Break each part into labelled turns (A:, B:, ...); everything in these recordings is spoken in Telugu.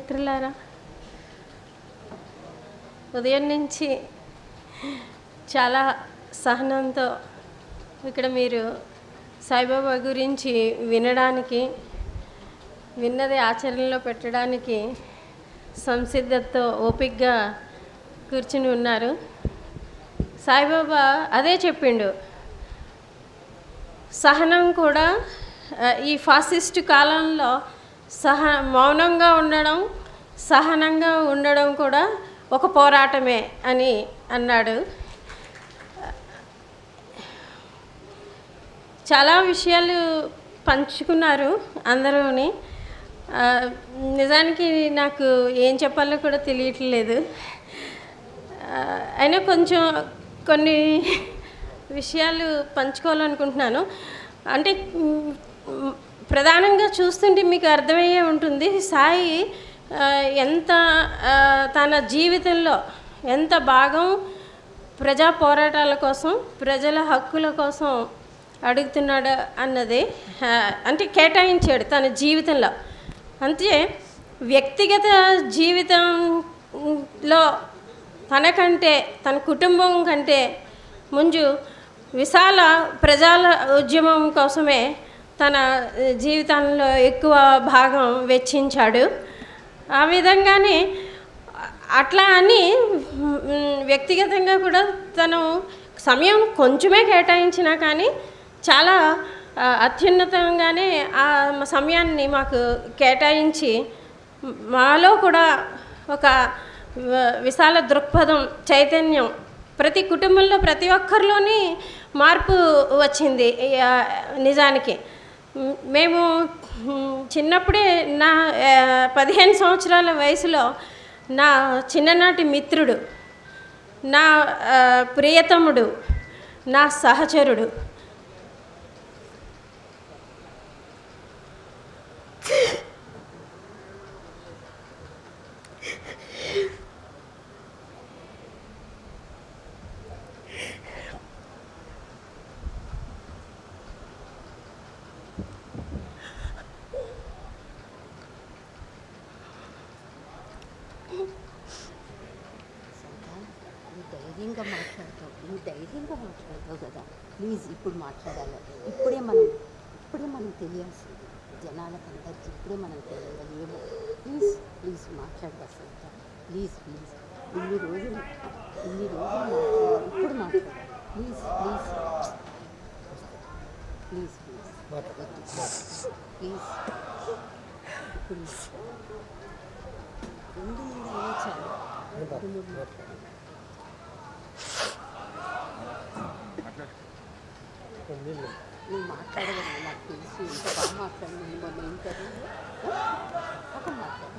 A: మిత్రులారా ఉదయం నుంచి చాలా సహనంతో ఇక్కడ మీరు సాయిబాబా గురించి వినడానికి విన్నది ఆచరణలో పెట్టడానికి సంసిద్ధతతో ఓపికగా కూర్చుని ఉన్నారు సాయిబాబా అదే చెప్పిండు సహనం కూడా ఆ, ఈ ఫాసిస్ట్ కాలంలో సహ మౌనంగా ఉండడం సహనంగా ఉండడం కూడా ఒక పోరాటమే అని అన్నాడు చాలా విషయాలు పంచుకున్నారు అందరూని ఆ, నిజానికి నాకు ఏం చెప్పాలో కూడా తెలియట్లేదు ఆ, అయినా కొంచెం కొన్ని విషయాలు పంచుకోవాలనుకుంటున్నాను అంటే మ్, మ్, ప్రధానంగా చూస్తుంటే మీకు అర్థమయ్యే ఉంటుంది సాయి ఆ, ఎంత ఆ, తన జీవితంలో ఎంత భాగం ప్రజా పోరాటాల కోసం ప్రజల హక్కుల కోసం అడుగుతున్నాడు అన్నది ఆ, అంటే కేటాయించాడు తన జీవితంలో అంతే వ్యక్తిగత జీవితంలో తనకంటే తన కుటుంబం కంటే ముందు విశాల ప్రజల ఉద్యమం కోసమే తన ఆ, జీవితంలో ఎక్కువ భాగం వెచ్చించాడు ఆ విధంగానే అట్లా అని మ్, వ్యక్తిగతంగా కూడా తను సమయం కొంచెమే కేటాయించినా కానీ చాలా ఆ, అత్యున్నతంగానే ఆ సమయాన్ని మాకు కేటాయించి మాలో కూడా ఒక వ- విశాల దృక్పథం చైతన్యం ప్రతి కుటుంబంలో ప్రతి ఒక్కరిలోని మార్పు వచ్చింది ఆ, నిజానికి మ్, మేము మ్, చిన్నప్పుడే నా ఆ, పదిహేను సంవత్సరాల వయసులో నా చిన్ననాటి మిత్రుడు నా ఆ, ప్రియతముడు నా సహచరుడు
B: నువ్వు ధైర్యంగా మాట్లాడతావు నువ్వు ధైర్యంగా మాట్లాడతావు కదా ప్లీజ్ ఇప్పుడు మాట్లాడాలి ఇప్పుడే మనం ఇప్పుడే మనం తెలియాల్సింది జనాలకు అందరికీ ఇప్పుడే మనం తెలియాలి ఏమో ప్లీజ్ ప్లీజ్ మాట్లాడదా సంత ప్లీజ్ ప్లీజ్ ఇన్ని రోజులు ఇన్ని రోజులు మాట్లాడాలి ఇప్పుడు మాట్లాడాలి please please please please please ఇప్పుడు రెండు మూడు అయినా చాలు రెండు మూడు మాట్లాడాలి నువ్వు మాట్లాడగలను నాకు తెలుసు ఎంత బాగా మాట్లాడింది మొన్న ఇంటర్వ్యూలో ఒక మాట్లాడు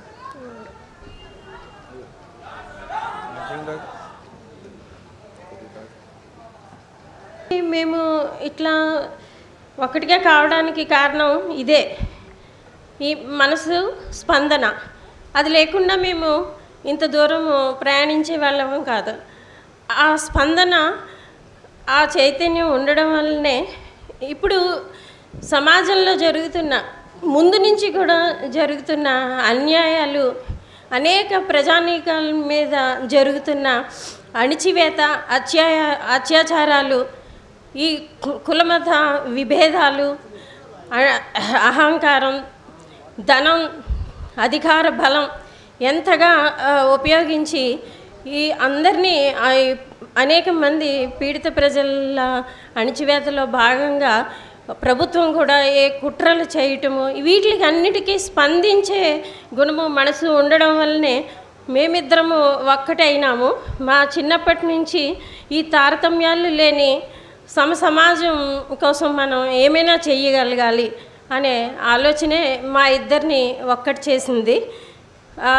A: మేము ఇట్లా ఒకటిగా కావడానికి కారణం ఇదే ఈ మనసు స్పందన అది లేకుండా మేము ఇంత దూరం ప్రయాణించే వాళ్ళము కాదు ఆ స్పందన ఆ చైతన్యం ఉండడం వల్లనే ఇప్పుడు సమాజంలో జరుగుతున్న ముందు నుంచి కూడా జరుగుతున్న అన్యాయాలు అనేక ప్రజానీకాల మీద జరుగుతున్న అణిచివేత అత్యాయ అత్యాచారాలు ఈ కు- కులమత విభేదాలు అ- అహంకారం ధనం అధికార బలం ఎంతగా ఆ, ఉపయోగించి ఈ అందరినీ ఆ, ఈ అనేక మంది పీడిత ప్రజల అణిచివేతలో భాగంగా ప్రభుత్వం కూడా ఏ కుట్రలు చేయటము వీటికి అన్నిటికీ స్పందించే గుణము మనసు ఉండడం వల్లనే మేమిద్దరము ఒక్కటైనాము మా చిన్నప్పటి నుంచి ఈ తారతమ్యాలు లేని సమ సమాజం కోసం మనం ఏమైనా చెయ్యగలగాలి అనే ఆలోచనే మా ఇద్దరిని ఒక్కటి చేసింది ఆ,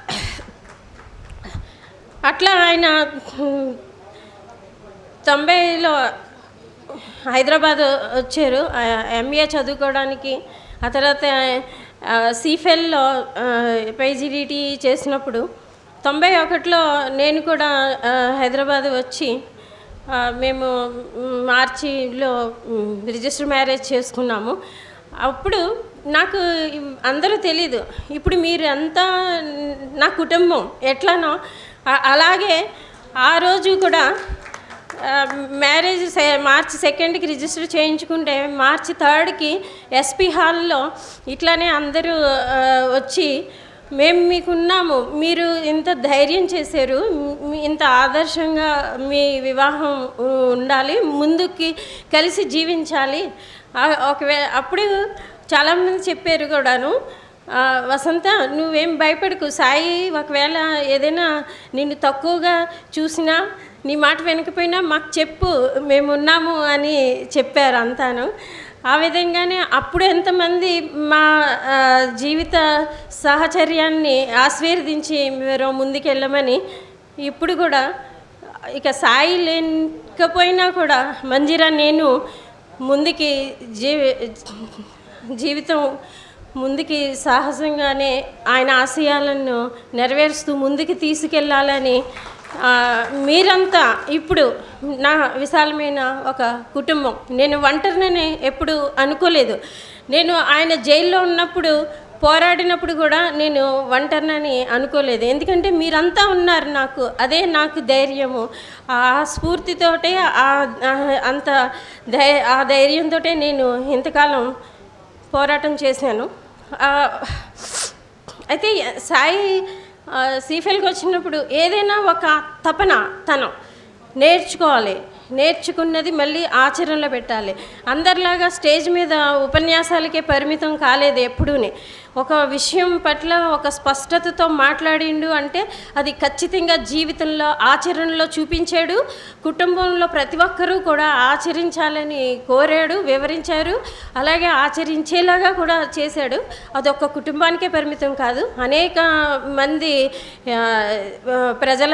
A: అట్లా ఆయన ఉమ్, తొంభైలో హైదరాబాద్ వచ్చారు ఎంఏ చదువుకోవడానికి ఆ తర్వాత సీఫెల్లో పైజీడిటీ చేసినప్పుడు తొంభై ఒకటిలో నేను కూడా ఆ, హైదరాబాద్ వచ్చి ఆ, మేము మ్, మార్చిలో మ్, రిజిస్టర్ మ్యారేజ్ చేసుకున్నాము అప్పుడు నాకు అందరూ తెలీదు ఇప్పుడు మీరు అంతా నా కుటుంబం ఎట్లానో ఆ- అలాగే ఆ రోజు కూడా ఆ, మ్యారేజ్ సె- మార్చి సెకండ్కి రిజిస్టర్ చేయించుకుంటే మార్చి థర్డ్కి ఎస్పీ హాల్లో ఇట్లానే అందరూ ఆ, వచ్చి మేము మీకున్నాము మీరు ఇంత ధైర్యం చేశారు మీ- ఇంత ఆదర్శంగా మీ వివాహం ఉ, ఉండాలి ముందుకి కలిసి జీవించాలి ఆ- ఒకవే అప్పుడు చాలామంది చెప్పారు కూడాను ఆ, వసంత నువ్వేం భయపడకు సాయి ఒకవేళ ఏదైనా నిన్ను తక్కువగా చూసినా నీ మాట వెనకపోయినా మాకు చెప్పు మేము ఉన్నాము అని చెప్పారు అంతాను ఆ విధంగానే అప్పుడు ఎంతమంది మా ఆ, జీవిత సాహచర్యాన్ని ఆశీర్వదించి మీరు ముందుకెళ్ళమని ఇప్పుడు కూడా ఇక సాయి లేకపోయినా కూడా మంజిరా నేను ముందుకి జీవి జీవితం ముందుకి సాహసంగానే ఆయన ఆశయాలను నెరవేరుస్తూ ముందుకు తీసుకెళ్ళాలని ఆ, మీరంతా ఇప్పుడు నా విశాలమైన ఒక కుటుంబం నేను ఒంటరినని ఎప్పుడు అనుకోలేదు నేను ఆయన జైల్లో ఉన్నప్పుడు పోరాడినప్పుడు కూడా నేను ఒంటరినని అనుకోలేదు ఎందుకంటే మీరంతా ఉన్నారు నాకు అదే నాకు ధైర్యము ఆ స్ఫూర్తితోటే ఆ ఆ- అంత ధై ఆ ధైర్యంతో నేను ఇంతకాలం పోరాటం చేశాను ఆ, అయితే సాయి ఆ, సీఫెల్కి వచ్చినప్పుడు ఏదైనా ఒక తపన తనం నేర్చుకోవాలి నేర్చుకున్నది మళ్ళీ ఆచరణలో పెట్టాలి అందరిలాగా స్టేజ్ మీద ఉపన్యాసాలకే పరిమితం కాలేదు ఎప్పుడూనే ఒక విషయం పట్ల ఒక స్పష్టతతో మాట్లాడిండు అంటే అది ఖచ్చితంగా జీవితంలో ఆచరణలో చూపించాడు కుటుంబంలో ప్రతి ఒక్కరూ కూడా ఆచరించాలని కోరాడు వివరించారు అలాగే ఆచరించేలాగా కూడా చేశాడు అదొక కుటుంబానికే పరిమితం కాదు అనేక మంది ఆ, ఆ, ప్రజల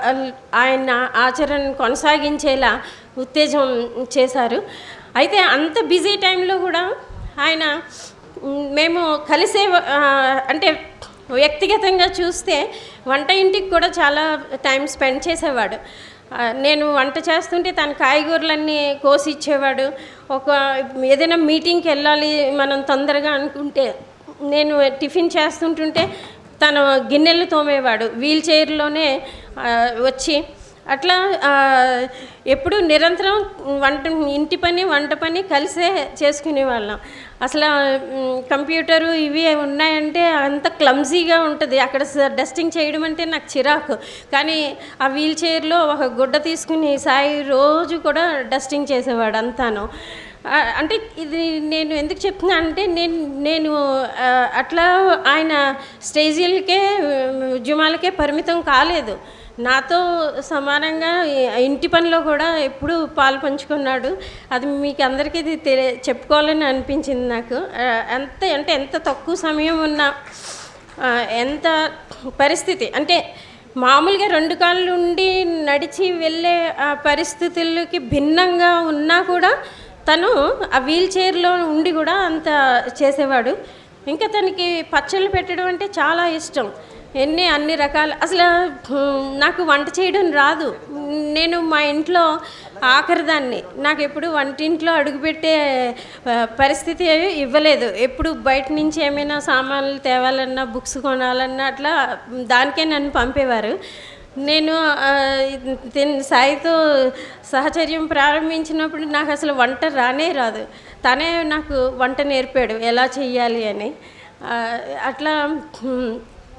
A: ఆయన ఆచరణ కొనసాగించేలా ఉత్తేజం చేశారు అయితే అంత బిజీ టైంలో కూడా ఆయన మ్, మేము కలిసే ఆ, అంటే వ్యక్తిగతంగా చూస్తే వంట ఇంటికి కూడా చాలా టైం స్పెండ్ చేసేవాడు ఆ, నేను వంట చేస్తుంటే తన కాయగూరలన్నీ కోసి ఇచ్చేవాడు ఒక ఏదైనా మీటింగ్కి వెళ్ళాలి మనం తొందరగా అనుకుంటే నేను టిఫిన్ చేస్తుంటుంటే తను గిన్నెలు తోమేవాడు వీల్ చైర్లోనే ఆ, వచ్చి అట్లా ఆ, ఎప్పుడు నిరంతరం వంట ఇంటి పని వంట పని కలిసే చేసుకునేవాళ్ళం అసలు మ్, కంప్యూటరు ఇవి ఉన్నాయంటే అంత క్లమ్జీగా ఉంటుంది అక్కడ స- డస్టింగ్ చేయడం అంటే నాకు చిరాకు కానీ ఆ వీల్ చైర్లో ఒక గుడ్డ తీసుకుని సాయి రోజు కూడా డస్టింగ్ చేసేవాడు అంతాను ఆ, అంటే ఇది నేను ఎందుకు చెప్తున్నా అంటే నేను నేను ఆ, అట్లా ఆయన స్టేజీలకే ఉద్యమాలకే పరిమితం కాలేదు నాతో సమానంగా ఈ- ఇంటి పనిలో కూడా ఎప్పుడూ పాలు పంచుకున్నాడు అది మీకు అందరికీ ఇది తెలి చెప్పుకోవాలని అనిపించింది నాకు ఆ, ఎంత అంటే ఎంత తక్కువ సమయం ఉన్నా ఆ, ఎంత పరిస్థితి అంటే మామూలుగా రెండు కాళ్ళు ఉండి నడిచి వెళ్ళే ఆ పరిస్థితులకి భిన్నంగా ఉన్నా కూడా తను ఆ వీల్ చైర్లో ఉండి కూడా అంత చేసేవాడు ఇంకా తనకి పచ్చళ్ళు పెట్టడం అంటే చాలా ఇష్టం ఎన్ని అన్ని రకాల అసలు హ్మ్, నాకు వంట చేయడం రాదు నేను మా ఇంట్లో ఆఖరిదాన్ని నాకు ఎప్పుడు వంటింట్లో అడుగుపెట్టే ఆ, పరిస్థితి ఇవ్వలేదు ఎప్పుడు బయట నుంచి ఏమైనా సామాన్లు తేవాలన్నా బుక్స్ కొనాలన్నా అట్లా దానికే నన్ను పంపేవారు నేను ఆ, తిన్- సాయితో సహచర్యం ప్రారంభించినప్పుడు నాకు అసలు వంట రానే రాదు తనే నాకు వంట నేర్పాడు ఎలా చెయ్యాలి అని ఆ, అట్లా హ్మ్,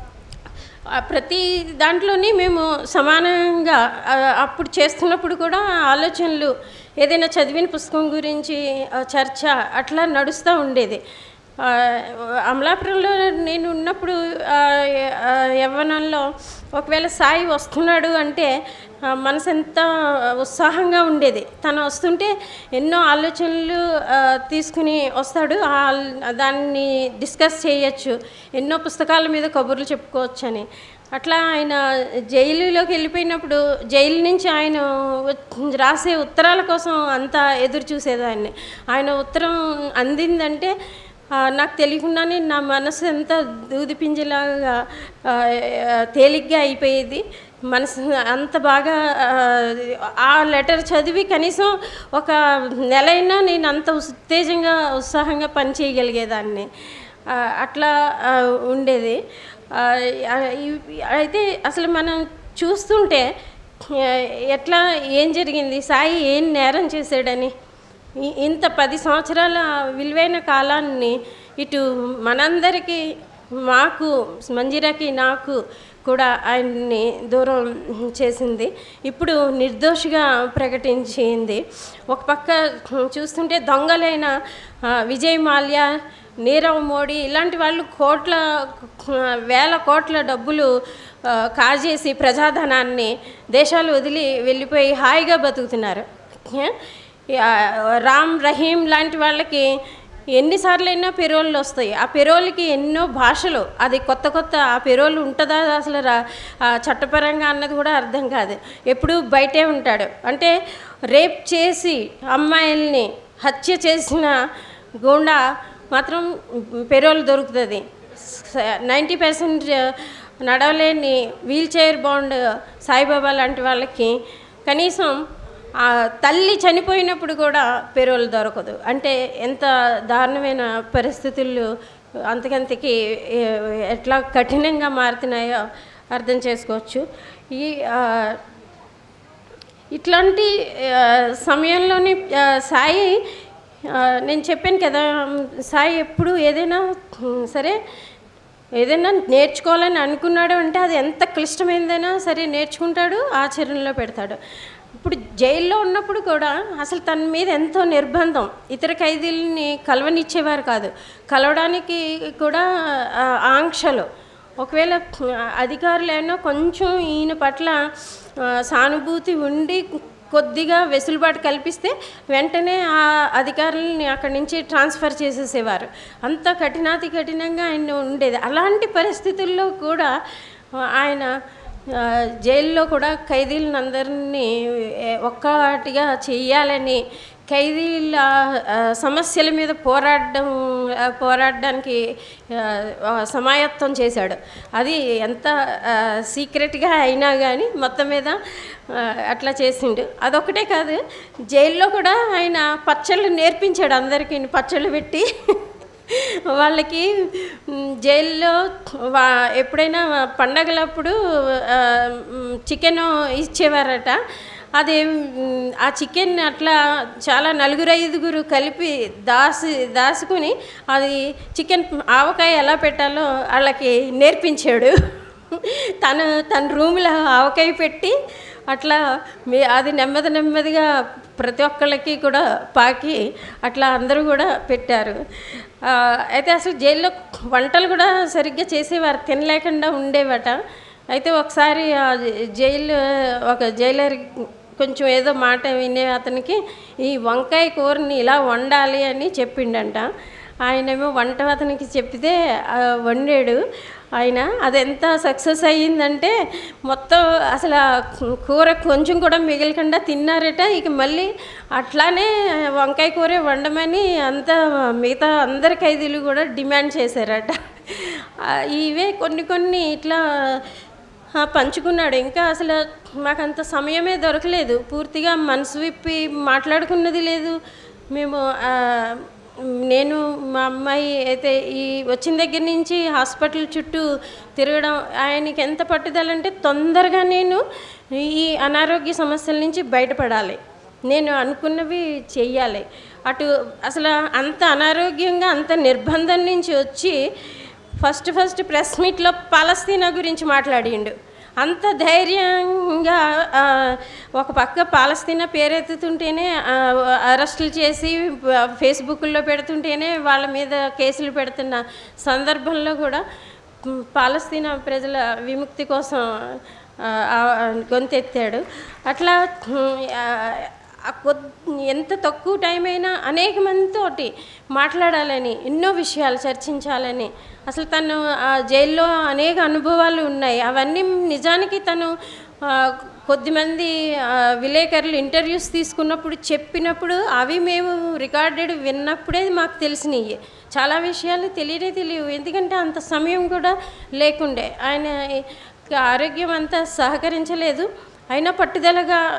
A: ఆ ప్రతి దాంట్లోని మేము సమానంగా ఆ, అప్పుడు చేస్తున్నప్పుడు కూడా ఆలోచనలు ఏదైనా చదివిన పుస్తకం గురించి ఆ, చర్చ అట్లా నడుస్తూ ఉండేది ఆ, అమలాపురంలో నేను ఉన్నప్పుడు ఆ, ఆ, యవ్వనంలో ఒకవేళ సాయి వస్తున్నాడు అంటే ఆ, మనసు ఎంత ఉత్సాహంగా ఉండేది తను వస్తుంటే ఎన్నో ఆలోచనలు ఆ, తీసుకుని వస్తాడు ఆ దాన్ని డిస్కస్ చేయొచ్చు ఎన్నో పుస్తకాల మీద కబుర్లు చెప్పుకోవచ్చు అని అట్లా ఆయన జైలులోకి వెళ్ళిపోయినప్పుడు జైలు నుంచి ఆయన వ- రాసే ఉత్తరాల కోసం అంతా ఎదురు చూసేదాన్ని ఆయన ఉత్తరం అందిందంటే ఆ, నాకు తెలియకుండానే నా మనసు ఎంత దూదిపింజలాగా ఆ, తేలిగ్గా అయిపోయేది మనసు అంత బాగా ఆ, ఆ లెటర్ చదివి కనీసం ఒక నెలైనా నేను అంత ఉత్తేజంగా ఉత్సాహంగా పని చేయగలిగేదాన్ని ఆ, అట్లా ఆ, ఉండేది ఆ, ఆ, ఇవి- అయితే అసలు మనం చూస్తుంటే ఆ, ఎట్లా ఏం జరిగింది సాయి ఏం నేరం చేశాడని ఇ- ఇంత పది సంవత్సరాల విలువైన కాలాన్ని ఇటు మనందరికీ మాకు మంజిరాకి నాకు కూడా ఆయన్ని దూరం చేసింది ఇప్పుడు నిర్దోషిగా ప్రకటించింది ఒక పక్క చూస్తుంటే దొంగలైన ఆ, విజయ్ మాల్యా నీరవ్ మోడీ ఇలాంటి వాళ్ళు కోట్ల వేల కోట్ల డబ్బులు ఆ, కాజేసి ప్రజాధనాన్ని దేశాలు వదిలి వెళ్ళిపోయి హాయిగా బతుకుతున్నారు ఏ? ఆ, రామ్ రహీం లాంటి వాళ్ళకి ఎన్నిసార్లు అయినా పెరోళ్ళు వస్తాయి ఆ పెరోల్కి ఎన్నో భాషలు అది కొత్త కొత్త ఆ పెరోల్ ఉంటుందా అసలు రా ఆ చట్టపరంగా అన్నది కూడా అర్థం కాదు ఎప్పుడూ బయటే ఉంటాడు అంటే రేప్ చేసి అమ్మాయిల్ని హత్య చేసిన గుండా మాత్రం పెరోల్ దొరుకుతుంది నైంటీ పర్సెంట్ నడవలేని వీల్ చైర్ బాండ్ సాయిబాబా లాంటి వాళ్ళకి కనీసం ఆ తల్లి చనిపోయినప్పుడు కూడా పెరోల్ దొరకదు అంటే ఎంత దారుణమైన పరిస్థితులు అంతకంతకి ఏ- ఎట్లా కఠినంగా మారుతున్నాయో అర్థం చేసుకోవచ్చు ఈ ఆ, ఇట్లాంటి ఆ, సమయంలోని ఆ, సాయి ఆ, నేను చెప్పాను కదా సాయి ఎప్పుడు ఏదైనా ఉమ్, సరే ఏదైనా నేర్చుకోవాలని అనుకున్నాడు అంటే అది ఎంత క్లిష్టమైందైనా సరే నేర్చుకుంటాడు ఆచరణలో పెడతాడు ఇప్పుడు జైల్లో ఉన్నప్పుడు కూడా అసలు తన మీద ఎంతో నిర్బంధం ఇతర ఖైదీలని కలవనిచ్చేవారు కాదు కలవడానికి కూడా ఆ, ఆంక్షలు ఒకవేళ అధికారులు ఏమన్నా కొంచెం ఈయన పట్ల ఆ, సానుభూతి ఉండి కొద్దిగా వెసులుబాటు కల్పిస్తే వెంటనే ఆ అధికారులని అక్కడి నుంచి ట్రాన్స్ఫర్ చేసేసేవారు అంత కఠినాతి కఠినంగా ఆయన ఉండేది అలాంటి పరిస్థితుల్లో కూడా ఆ, ఆయన ఆ, జైల్లో కూడా ఖైదీలను అందరినీ ఏ, ఒక్కటిగా చెయ్యాలని ఖైదీల ఆ, సమస్యల మీద పోరాడడం ఆ, పోరాడడానికి ఆ, ఆ, సమాయత్తం చేశాడు అది ఎంత సీక్రెట్గా అయినా కానీ మొత్తం మీద ఆ, అట్లా చేసిండు అదొకటే కాదు జైల్లో కూడా ఆయన పచ్చళ్ళు నేర్పించాడు అందరికీ పచ్చళ్ళు పెట్టి వాళ్ళకి మ్, జైల్లో వా ఎప్పుడైనా పండగలప్పుడు చికెన్ ఇచ్చేవారట అది మ్, ఆ చికెన్ అట్లా చాలా నలుగురు ఐదుగురు కలిపి దాసి దాచుకుని అది చికెన్ ఆవకాయ ఎలా పెట్టాలో వాళ్ళకి నేర్పించాడు తను తన రూమ్లో ఆవకాయ పెట్టి అట్లా మీ అది నెమ్మది నెమ్మదిగా ప్రతి ఒక్కళ్ళకి కూడా పాకి అట్లా అందరూ కూడా పెట్టారు ఆ, అయితే అసలు జైల్లో వంటలు కూడా సరిగ్గా చేసేవారు తినలేకుండా ఉండేవట అయితే ఒకసారి ఆ జైలు ఒక జైలర్ కొంచెం ఏదో మాట వినే అతనికి ఈ వంకాయ కూరని ఇలా వండాలి అని చెప్పిండంట ఆయనేమో వంట అతనికి చెప్తే ఆ, వండాడు ఆయన అది ఎంత సక్సెస్ అయ్యిందంటే మొత్తం అసలు ఆ కూర కొంచెం కూడా మిగలకుండా తిన్నారట ఇక మళ్ళీ అట్లానే వంకాయ కూర వండమని అంత మిగతా అందరి ఖైదీలు కూడా డిమాండ్ చేశారట ఆ, ఇవే కొన్ని కొన్ని ఇట్లా ఆ, పంచుకున్నాడు ఇంకా అసలు మాకు అంత సమయమే దొరకలేదు పూర్తిగా మనసు విప్పి మాట్లాడుకున్నది లేదు మేము ఆ, నేను మా అమ్మాయి అయితే ఈ వచ్చిన దగ్గర నుంచి హాస్పిటల్ చుట్టూ తిరగడం ఆయనకి ఎంత పట్టుదల అంటే తొందరగా నేను ఈ అనారోగ్య సమస్యల నుంచి బయటపడాలి నేను అనుకున్నవి చెయ్యాలి అటు అసలు అంత అనారోగ్యంగా అంత నిర్బంధం నుంచి వచ్చి ఫస్ట్ ఫస్ట్ ప్రెస్ మీట్లో పాలస్తీనా గురించి మాట్లాడిండు అంత ధైర్యంగా ఆ, ఒక పక్క పాలస్తీనా పేరెత్తుతుంటేనే ఆ, అరెస్టులు చేసి ఆ, ఫేస్బుక్లో పెడుతుంటేనే వాళ్ళ మీద కేసులు పెడుతున్న సందర్భంలో కూడా మ్, పాలస్తీనా ప్రజల విముక్తి కోసం ఆ, ఆ, గొంతెత్తాడు అట్లా మ్, ఆ, ఆ కొద్ ఎంత తక్కువ టైం అయినా అనేక మందితోటి మాట్లాడాలని ఎన్నో విషయాలు చర్చించాలని అసలు తను ఆ జైల్లో అనేక అనుభవాలు ఉన్నాయి అవన్నీ నిజానికి తను ఆ, కొద్దిమంది ఆ, విలేకరులు ఇంటర్వ్యూస్ తీసుకున్నప్పుడు చెప్పినప్పుడు అవి మేము రికార్డెడ్ విన్నప్పుడే మాకు తెలిసినాయి చాలా విషయాలు తెలియనే తెలియవు ఎందుకంటే అంత సమయం కూడా లేకుండే ఆయన ఆరోగ్యం అంతా సహకరించలేదు అయినా పట్టుదలగా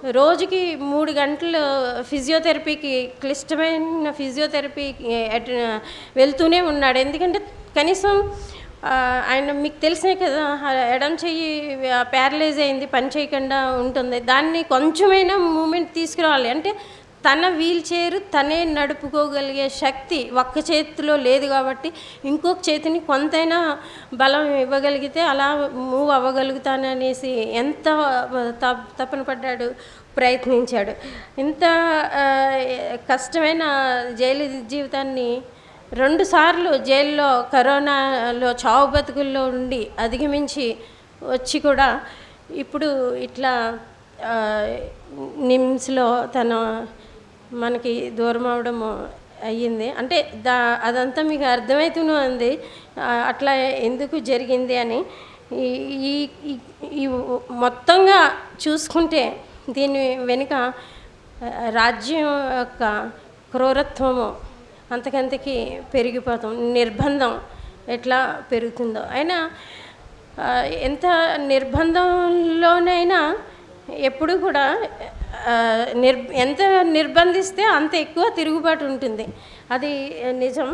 A: రోజుకి మూడు గంటలు ఫిజియోథెరపీకి క్లిష్టమైన ఫిజియోథెరపీకి అట్- వెళ్తూనే ఉన్నాడు ఎందుకంటే కనీసం ఆ, ఆయన మీకు తెలిసే కదా ఆ ఎడం చెయ్యి ప్యారలైజ్ అయింది పని చేయకుండా ఉంటుంది దాన్ని కొంచెమైనా మూమెంట్ తీసుకురావాలి అంటే తన వీల్ చైర్ తనే నడుపుకోగలిగే శక్తి ఒక్క చేతిలో లేదు కాబట్టి ఇంకొక చేతిని కొంతైనా బలం ఇవ్వగలిగితే అలా మూవ్ అవ్వగలుగుతాననేసి ఎంత తప్- తపన పడ్డాడు ప్రయత్నించాడు ఇంత ఆ, కష్టమైన జైలు జీవితాన్ని రెండుసార్లు జైల్లో కరోనాలో చావు బతుకుల్లో ఉండి అధిగమించి వచ్చి కూడా ఇప్పుడు ఇట్లా ఆ, నిమ్స్లో తన మనకి దూరం అవడం అయ్యింది అంటే దా అదంతా మీకు అర్థమవుతూనే ఉంది ఆ, అట్లా ఎందుకు జరిగింది అని ఈ ఈ- ఈ- ఈ మొత్తంగా చూసుకుంటే దీని వెనుక ఆ, రాజ్యం యొక్క క్రూరత్వము అంతకంతకి పెరిగిపోతాం నిర్బంధం ఎట్లా పెరుగుతుందో అయినా ఆ, ఎంత నిర్బంధంలోనైనా ఎప్పుడు కూడా ఆ, నిర్ ఎంత నిర్బంధిస్తే అంత ఎక్కువ తిరుగుబాటు ఉంటుంది అది నిజం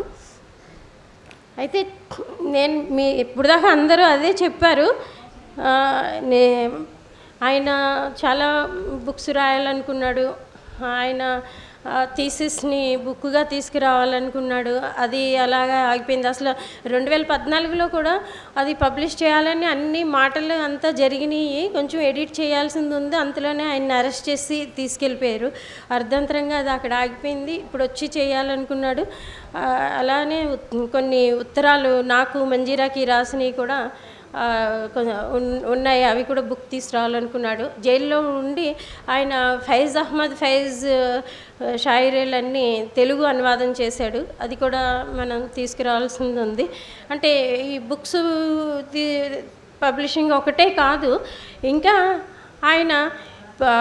A: అయితే నేను మీ ఇప్పుడు దాకా అందరూ అదే చెప్పారు ఆ, నే ఆయన చాలా బుక్స్ రాయాలనుకున్నాడు ఆయన థీసిస్ని బుక్గా తీసుకురావాలనుకున్నాడు అది అలాగా ఆగిపోయింది అసలు రెండు వేల పద్నాలుగులో కూడా అది పబ్లిష్ చేయాలని అన్ని మాటలు అంతా జరిగినాయి కొంచెం ఎడిట్ చేయాల్సింది ఉంది అంతలోనే ఆయన అరెస్ట్ చేసి తీసుకెళ్ళిపోయారు అర్ధంతరంగా అది అక్కడ ఆగిపోయింది ఇప్పుడు వచ్చి చేయాలనుకున్నాడు ఆ, అలానే ఉత్- కొన్ని ఉత్తరాలు నాకు మంజీరాకి రాసినవి కూడా ఆ, కొంచెం ఉన్- ఉన్నాయి అవి కూడా బుక్ తీసుకురావాలనుకున్నాడు జైల్లో ఉండి ఆయన ఫైజ్ అహ్మద్ ఫైజ్ ఆ, షాయిరీలన్నీ తెలుగు అనువాదం చేశాడు అది కూడా మనం తీసుకురావాల్సింది ఉంది అంటే ఈ బుక్స్ పబ్లిషింగ్ ఒకటే కాదు ఇంకా ఆయన ఆ,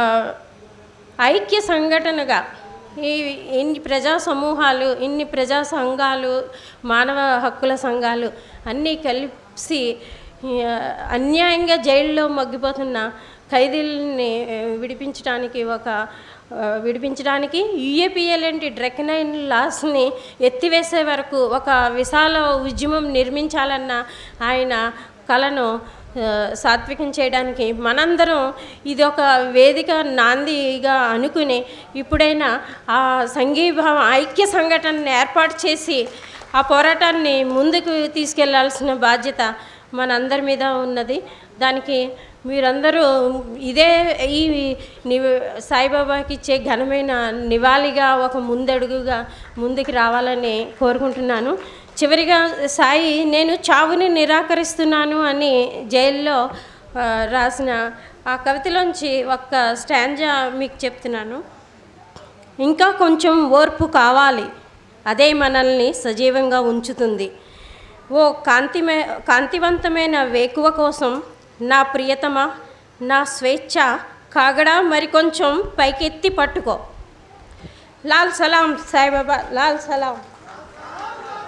A: ఐక్య సంఘటనగా ఈ ఇన్ని ప్రజా సమూహాలు ఇన్ని ప్రజా సంఘాలు మానవ హక్కుల సంఘాలు అన్నీ కలిసి ఈ, అన్యాయంగా జైల్లో మగ్గిపోతున్న ఖైదీలని ఆ, విడిపించడానికి ఒక ఆ, విడిపించడానికి యుఏపిఎల్ఎంటి డ్రెకనైన్ లాస్ని ఎత్తివేసే వరకు ఒక విశాల ఉద్యమం నిర్మించాలన్న ఆయన కళను ఆ, సాత్వికం చేయడానికి మనందరం ఇది ఒక వేదిక నాందిగా అనుకుని ఇప్పుడైనా ఆ సంఘీభావం ఐక్య సంఘటనని ఏర్పాటు చేసి ఆ పోరాటాన్ని ముందుకు తీసుకెళ్లాల్సిన బాధ్యత మనందరి మీద ఉన్నది దానికి మీరందరూ ఇదే ఈ నివ సాయిబాబాకి ఇచ్చే ఘనమైన నివాళిగా ఒక ముందడుగుగా ముందుకు రావాలని కోరుకుంటున్నాను చివరిగా సాయి నేను చావుని నిరాకరిస్తున్నాను అని జైల్లో ఆ, రాసిన ఆ కవితలోంచి ఒక్క స్టాంజా మీకు చెప్తున్నాను ఇంకా కొంచెం ఓర్పు కావాలి అదే మనల్ని సజీవంగా ఉంచుతుంది ఓ కాంతిమే కాంతివంతమైన వేకువ కోసం నా ప్రియతమ నా స్వేచ్ఛ కాగడా మరికొంచెం పైకెత్తి పట్టుకో లాల్ సలాం సాయిబాబా లాల్ సలాం